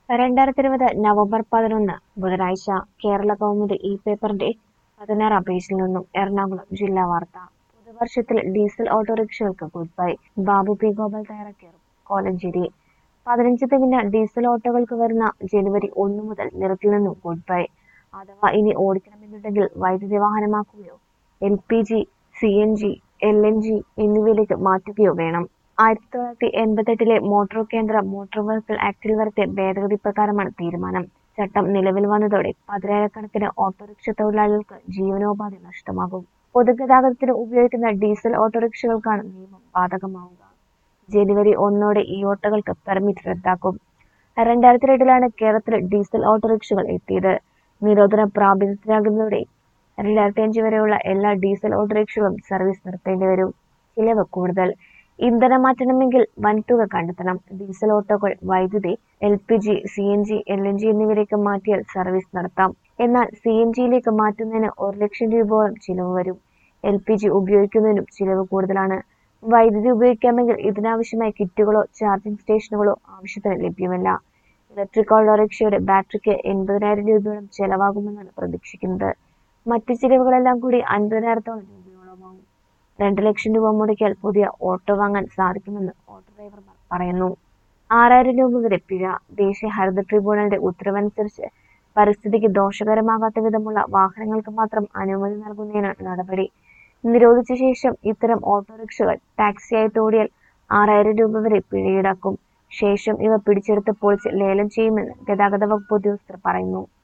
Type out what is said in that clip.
രണ്ടായിരത്തി ഇരുപത് നവംബർ പതിനൊന്ന് ബുധനാഴ്ച കേരള കൗമുദി ഇ പേപ്പറിന്റെ പതിനാറാം പേജിൽ നിന്നും എറണാകുളം ജില്ലാ വാർത്ത പുതുവർഷത്തിൽ ഡീസൽ ഓട്ടോറിക്ഷകൾക്ക് goodbye Babu P Gopal തയ്യാറാക്കിയ കോലഞ്ചേരി പതിനഞ്ച് തികഞ്ഞ ഡീസൽ ഓട്ടോകൾക്ക് വരുന്ന ജനുവരി ഒന്ന് മുതൽ നിരത്തിൽ നിന്നും ഗുഡ് ബൈ അഥവാ ഇനി ഓടിക്കണമെന്നുണ്ടെങ്കിൽ വൈദ്യുതി വാഹനമാക്കുകയോ L P G C N G L N G എന്നിവയിലേക്ക് മാറ്റുകയോ വേണം ആയിരത്തി തൊള്ളായിരത്തി എൺപത്തെട്ടിലെ മോട്ടോർ കേന്ദ്ര മോട്ടോർ വെഹിക്കിൾ ആക്ടിൽ വരുത്തിയ ഭേദഗതി പ്രകാരമാണ് തീരുമാനം ചട്ടം നിലവിൽ വന്നതോടെ പതിനായിരക്കണക്കിന് ഓട്ടോറിക്ഷ തൊഴിലാളികൾക്ക് ജീവനോപാധി നഷ്ടമാകും പൊതുഗതാഗതത്തിന് ഉപയോഗിക്കുന്ന ഡീസൽ ഓട്ടോറിക്ഷകൾക്കാണ് നിയമം ബാധകമാവുക ജനുവരി ഒന്നോടെ ഈ ഓട്ടോകൾക്ക് പെർമിറ്റ് റദ്ദാക്കും രണ്ടായിരത്തി രണ്ടിലാണ് കേരളത്തിൽ ഡീസൽ ഓട്ടോറിക്ഷകൾ എത്തിയത് നിരോധനം പ്രാബല്യത്തിലാകുന്നതോടെ രണ്ടായിരത്തി അഞ്ച് വരെയുള്ള എല്ലാ ഡീസൽ ഓട്ടോറിക്ഷകളും സർവീസ് നിർത്തേണ്ടി വരും ചിലവ് കൂടുതൽ ഇന്ധനം മാറ്റണമെങ്കിൽ വൻതുക കണ്ടെത്തണം ഡീസൽ ഓട്ടോകൾ വൈദ്യുതി L P G C N G L N G എന്നിവയിലേക്ക് മാറ്റിയാൽ സർവീസ് നടത്താം എന്നാൽ സി എൻ ജിയിലേക്ക് മാറ്റുന്നതിന് ഒരു ലക്ഷം രൂപയോളം ചിലവ് വരും എൽ പി ജി ഉപയോഗിക്കുന്നതിനും ചിലവ് കൂടുതലാണ് വൈദ്യുതി ഉപയോഗിക്കാമെങ്കിൽ ഇതിനാവശ്യമായ കിറ്റുകളോ ചാർജിംഗ് സ്റ്റേഷനുകളോ ആവശ്യത്തിന് ലഭ്യമല്ല ഇലക്ട്രിക് ഓട്ടോറിക്ഷയുടെ ബാറ്ററിക്ക് എൺപതിനായിരം രൂപയോളം ചെലവാകുമെന്നാണ് പ്രതീക്ഷിക്കുന്നത് മറ്റ് ചിലവുകളെല്ലാം കൂടി അൻപതിനായിരത്തോളം രൂപയോളമാവും രണ്ട് ലക്ഷം രൂപ മുടക്കിയാൽ പുതിയ ഓട്ടോ വാങ്ങാൻ സാധിക്കുമെന്ന് ഓട്ടോ ഡ്രൈവർമാർ പറയുന്നു ആറായിരം രൂപ വരെ പിഴ ദേശീയ ഹരിത ട്രിബ്യൂണലിന്റെ ഉത്തരവനുസരിച്ച് പരിസ്ഥിതിക്ക് ദോഷകരമാകാത്ത വിധമുള്ള വാഹനങ്ങൾക്ക് മാത്രം അനുമതി നൽകുന്നതിനാണ് നടപടി നിരോധിച്ച ശേഷം ഇത്തരം ഓട്ടോറിക്ഷകൾ ടാക്സിയായി തോടിയാൽ ആറായിരം രൂപ വരെ പിഴ ഈടാക്കും ശേഷം ഇവ പിടിച്ചെടുത്ത് പൊളിച്ച് ലേലം ചെയ്യുമെന്ന് ഗതാഗത വകുപ്പ് ഉദ്യോഗസ്ഥർ പറയുന്നു